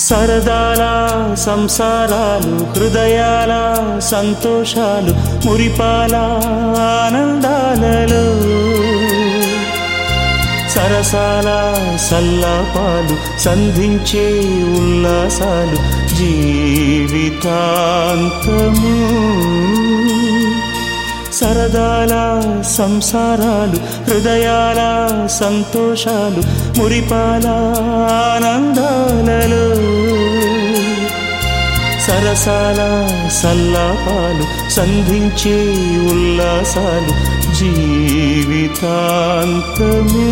సరదాల సంసారాలు హృదయాల సంతోషాలు మురిపాల ఆనందాలలో సరసాల సల్లాపాలు సంధించే ఉల్లాసాలు జీవితాంతము సరదాల సంసారాలు హృదయాల సంతోషాలు మురిపాల ఆనందాలలో సరసాల సల్లాపాలు సంధించే ఉల్లాసాలు జీవితాంతము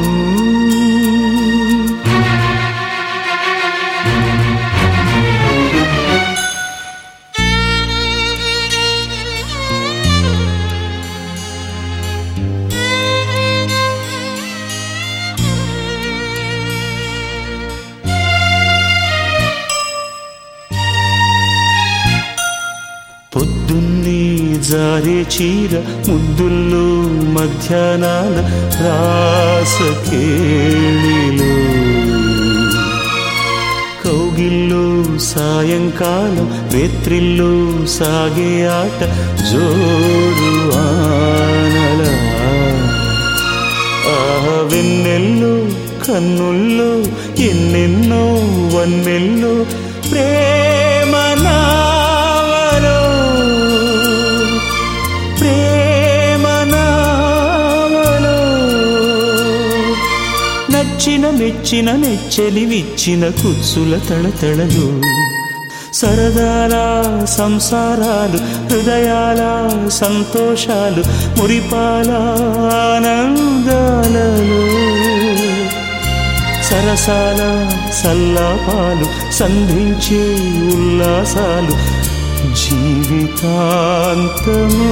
పొద్దున్నే జారే చీర ముద్దుల్లో మధ్యాహ్నాల రాసకేళిలో కౌగిల్లో సాయంకాలం రేత్రిల్లో సాగే ఆట జోరు ఆనల ఆహ వెన్నెల్లో కన్నుల్లో ఎన్నెన్నో వన్నెల్లో ప్రేమ నావలో ప్రేమ నావలో నచ్చిన మెచ్చిన నెచ్చలి విచ్చిన కుత్సుల తళతళలు సరదాల సంసారాలు హృదయాల సంతోషాలు మురిపాల ఆనందాలలో సరసాల సల్లాపాలు సంధించే ఉల్లాసాలు జీవితాంతము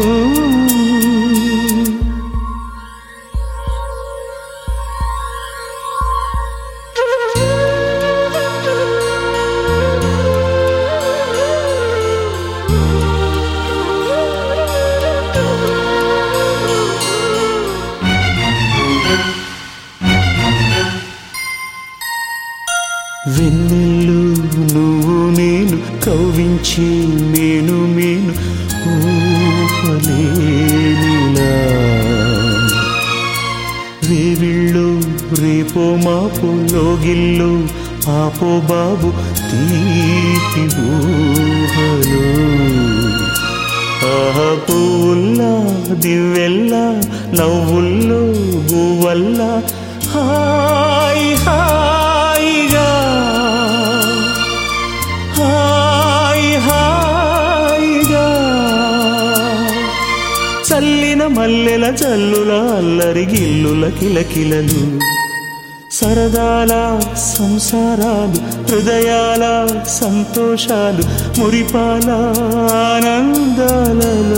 వెన్నెల్లు నువ్వు నేను కవ్వించి నేను మేను ఊపలేనిలా రేవిళ్ళు రేపో మాపో లోగిళ్ళు ఆపో బాబు తీపి ఊహలు ఆహ పువ్వుల్లా దివ్వెల్లా నవ్వుల్లో గువ్వల్లా హాయ్ హాయిగా హాయ్ హాయిగా చల్లిన మల్లెల చల్లుల అల్లరి గిల్లుల కిలకిలలు సరదాల సంసారాలు హృదయాల సంతోషాలు మురిపాల ఆనందాలలో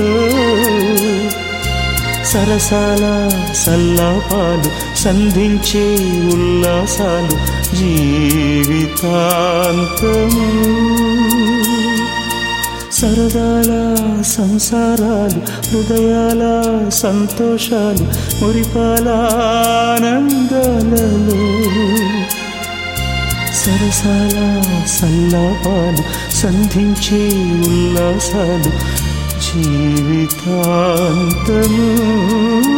సరసాల సల్లాపాలు సంధించే ఉల్లాసాలు జీవితాంతము సరదాల సంసారాలు హృదయాల సంతోషాలు మురిపాల ఆనందాలలో సరసాల సల్లాపాలు సంధించే ఉల్లాసాలు జీవితాంతము